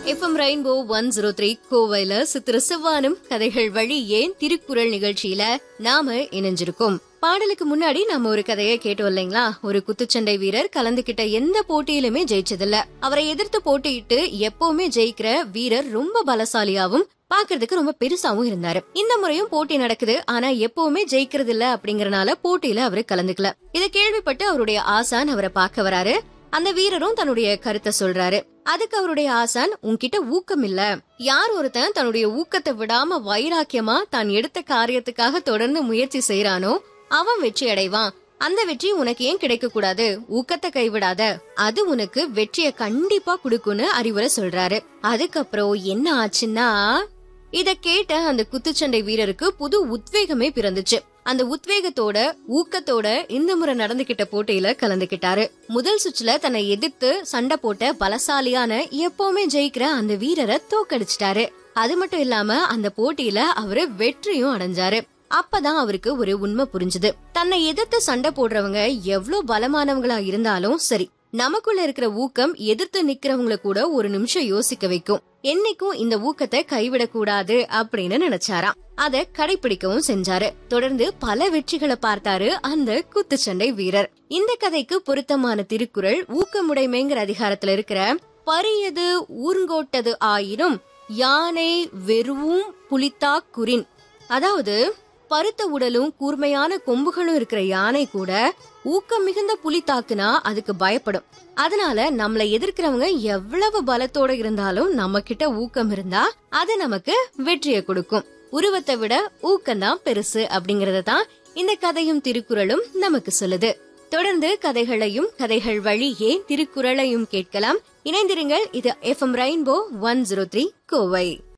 FM rainbow one zero three கோவையில சித்திர சிவானும் கதைகள் வழி ஏன் திருக்குறள் நிகழ்ச்சியில நாம இணைஞ்சிருக்கோம் பாடலுக்கு முன்னாடி நம்ம ஒரு கதையை கேட்டோம் இல்லைங்களா ஒரு குத்துச்சண்டை வீரர் கலந்துகிட்ட எந்த போட்டியிலுமே ஜெயிச்சதில்ல அவரை எதிர்த்து போட்டியிட்டு எப்பவுமே ஜெயிக்கிற வீரர் ரொம்ப பலசாலியாவும் பாக்குறதுக்கு ரொம்ப பெருசாவும் இருந்தாரு இந்த முறையும் போட்டி நடக்குது ஆனா எப்பவுமே ஜெயிக்கிறது இல்ல அப்படிங்கறனால போட்டியில அவரு கலந்துக்கல இத கேள்விப்பட்டு அவருடைய ஆசான் அவரை பார்க்க வராரு அந்த வீரரும் தன்னுடைய கருத்தை சொல்றாரு அதுக்கு அவருடைய ஆசான் உன்கிட்ட ஊக்கம் இல்ல யார் ஒருத்தன் தன்னுடைய ஊக்கத்தை விடாம வைராக்கியமா தான் எடுத்த காரியத்துக்காக தொடர்ந்து முயற்சி செய்யறானோ அவன் வெற்றி அடைவான் அந்த வெற்றி உனக்கு ஏன் கிடைக்க கூடாது ஊக்கத்தை கைவிடாத அது உனக்கு வெற்றிய கண்டிப்பா குடுக்கும்னு அறிவுரை சொல்றாரு அதுக்கப்புறம் என்ன ஆச்சுன்னா இத கேட்ட அந்த குத்துச்சண்டை வீரருக்கு புது உத்வேகமே பிறந்துச்சு அந்த உத்வேகத்தோட ஊக்கத்தோட இந்த முறை நடந்துகிட்ட போட்டியில கலந்துகிட்டாரு முதல் சுற்றுல தன்னை எதிர்த்து சண்டை போட்ட பலசாலியான எப்பவுமே ஜெயிக்கிற அந்த வீரரை தோக்கடிச்சிட்டாரு அது மட்டும் இல்லாம அந்த போட்டியில அவரு வெற்றியும் அடைஞ்சாரு அப்பதான் அவருக்கு ஒரு உண்மை புரிஞ்சுது தன்னை எதிர்த்து சண்டை போடுறவங்க எவ்வளவு பலமானவங்களா இருந்தாலும் சரி நமக்குள்ள இருக்கிற ஊக்கம் எதிர்த்து நிக்கிறவங்கள கூட ஒரு நிமிஷம் யோசிக்க வைக்கும் என்னைக்கும் இந்த ஊக்கத்தை கைவிடக் கூடாது அப்படின்னு நினைச்சாராம் அத கடைபிடிக்கவும் செஞ்சாரு தொடர்ந்து பல வெற்றிகளை பார்த்தாரு அந்த குத்துச்சண்டை வீரர் இந்த கதைக்கு பொருத்தமான திருக்குறள் ஊக்கமுடைமைங்கிற அதிகாரத்துல இருக்கிற பரியது ஊர்ங்கோட்டது ஆயினும் யானை வெறுவும் புலித்தா குறின் அதாவது பருத்த உடலும் கூர்மையான கொம்புகளும் இருக்கிற யானை கூட ஊக்கம் மிகுந்த புலி தாக்குனா அதுக்கு பயப்படும் அதனால நம்மள எதிர்க்கிறவங்க எவ்வளவு பலத்தோட இருந்தாலும் நம்ம கிட்ட ஊக்கம் இருந்தா அது நமக்கு வெற்றியை கொடுக்கும் உருவத்தை விட ஊக்கம்தான் பெருசு அப்படிங்கறத தான் இந்த கதையும் திருக்குறளும் நமக்கு சொல்லுது தொடர்ந்து கதைகளையும் கதைகள் வழியே திருக்குறளையும் கேட்கலாம் இணைந்திருங்கள் இது FM rainbow one zero three Kovai